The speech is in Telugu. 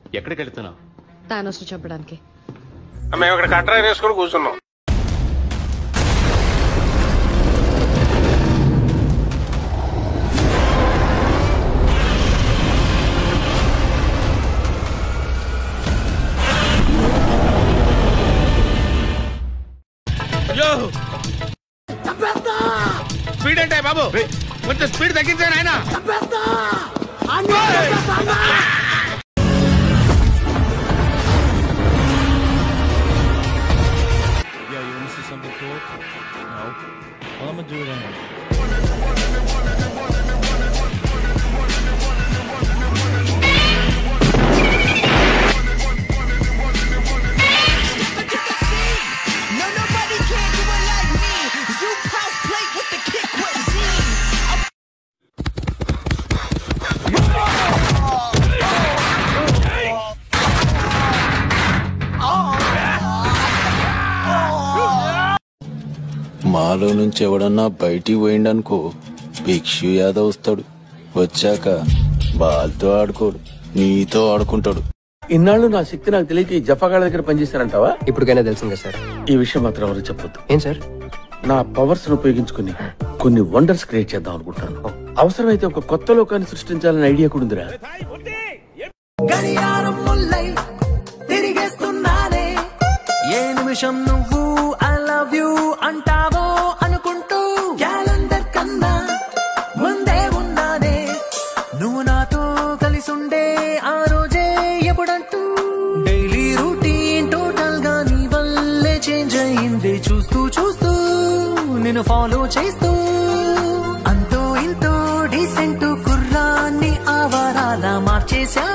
ఎక్కడికి వెళ్తున్నావు తానొస్తు చెప్పడానికి మేము ఇక్కడ కట్రా వేసుకుని కూర్చున్నాం స్పీడ్ అంటే బాబు కొంచెం స్పీడ్ తగ్గించాను ఆయన Yo, you want to see something cool? No. Well, I'm gonna do it anyway. No, nobody can do it like me. Zoom house plate with the kick cuisine. మాలో నుంచి ఎవడన్నా బయటికి పోయిండనుకో భిక్షు యాదవ్ వస్తాడు వచ్చాక బాల్తో ఆడుకోడు నీతో ఆడుకుంటాడు ఇన్నాళ్ళు నా శక్తి నాకు తెలియక ఈ జఫాగాళ్ళ దగ్గర పనిచేస్తానంటావా ఇప్పటికైనా తెలిసింది కదా సార్ ఈ విషయం మాత్రం ఎవరు చెప్పొద్దు ఏం సార్ నా పవర్స్ ఉపయోగించుకుని కొన్ని వండర్స్ క్రియేట్ చేద్దాం అనుకుంటున్నాను అవసరమైతే ఒక కొత్త లోకాన్ని సృష్టించాలని ఐడియా కూడా ఉందిరా గడియారం ముల్లై తిరిగేస్తున్నానే ఏ నిమిషం నువ్వు ఐ లవ్ యూ అంటావో అనుకుంటూ క్యాలెండర్ కన్నా ముందే ఉన్నానే నువ్వు నాతో కలిసి ఉండే ఆ రోజే ఎప్పుడంటూ డైలీ రూటీన్ టోటల్ గా నీ వల్లే చేంజ్ అయింది చూస్తూ చూస్తూ నేను ఫాలో చేస్తూ అంతో ఇంతో డీసెంట్ కుర్రాన్ని ఆవారాల మార్చేశా